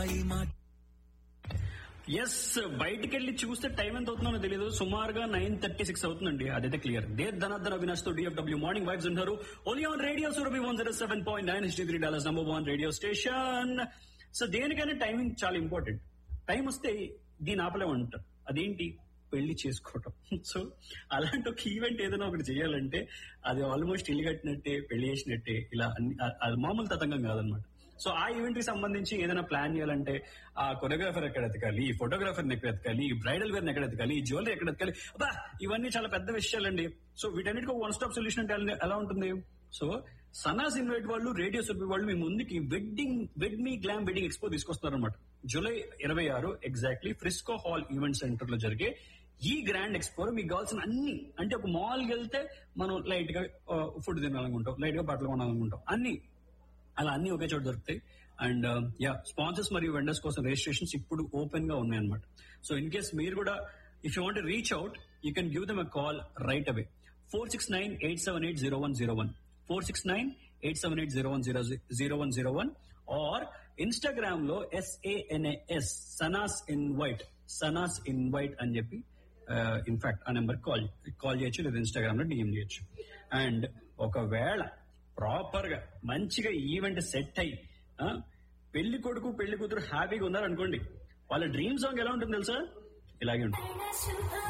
yes బయటికి వెళ్ళి చూస్తే టైం ఎంత అవుతుందో తెలియదు సుమారుగా నైన్ థర్టీ సిక్స్ అవుతుందండి అదైతే క్లియర్ దే ధనార్దన్ అవినాష్ తో డిఎఫ్డబ్ల్యూ మార్నింగ్ వైబ్స్ ఉంటారు only on radio Surabhi one zero seven point nine history three dollars number one radio station so దేనికైనా టైమింగ్ చాలా ఇంపార్టెంట్ టైం వస్తే దీని ఆపలేమంటారు అదేంటి పెళ్లి చేసుకోవటం సో అలాంటి ఒక ఈవెంట్ ఏదైనా ఒకటి చేయాలంటే అది ఆల్మోస్ట్ ఇల్లు కట్టినట్టే పెళ్లి చేసినట్టే ఇలా అన్ని అ- అది మామూలు తతంగం కాదనమాట సో ఆ ఈవెంట్ కి సంబంధించి ఏదైనా ప్లాన్ చేయాలంటే ఆ కొరియోగ్రాఫర్ ఎక్కడ ఎతకాలి ఈ ఫోటోగ్రాఫర్ ఎక్కడ ఎతకాలి ఈ బ్రైడల్ వేర్ ఎక్కడ ఎతకాలి ఈ జ్యువెలరీ ఎక్కడ ఎతకాలి అబ్బా ఇవన్నీ చాలా పెద్ద విషయాలండి సో వీటన్నిటికీ వన్ స్టాప్ సొల్యూషన్ అంటే ఎలా- ఎలా ఉంటుంది సో సనాస్ ఇన్వైట్ వాళ్ళు రేడియో సుర్బి వాళ్ళు మీ ముందుకి వెడ్డింగ్ వెడ్ మీ గ్లామ్ వెడ్డింగ్ ఎక్స్పో తీసుకొస్తున్నారు అనమాట జూలై ఇరవై ఆరు exactly Frisco hall event center లో జరిగే ఈ గ్రాండ్ ఎక్స్పో మీకు కావాల్సిన అన్ని అంటే ఒక మాల్ కి వెళ్తే మనం లైట్ గా ఫుడ్ తినాలనుకుంటాం లైట్ గా బట్టలు కొనాలనుకుంటాం అన్ని అలా అన్ని ఒకే చోట దొరుకుతాయి అండ్ యా స్పాన్సర్స్ మరియు వెండర్స్ కోసం రిజిస్ట్రేషన్స్ ఇప్పుడు ఓపెన్ గా ఉన్నాయి అనమాట సో ఇన్ కేస్ మీరు కూడా if you want reach out you can give them a call right away four six nine eight seven eight zero one zero one four six nine eight seven eight zero one zero zero one zero one or Instagram లో S A N A S Sanas invite Sanas invite అని చెప్పి in fact ఆ number call call చేయొచ్చు లేదా Instagram లో DM చేయొచ్చు and ఒకవేళ proper గా మంచిగా ఈవెంట్ సెట్ అయ్యి ఆ, పెళ్లి కొడుకు పెళ్లి కూతురు హ్యాపీగా ఉన్నారనుకోండి వాళ్ళ డ్రీమ్ సాంగ్ ఎలా ఉంటుంది తెలుసా ఇలాగే ఉంటుంది శుభ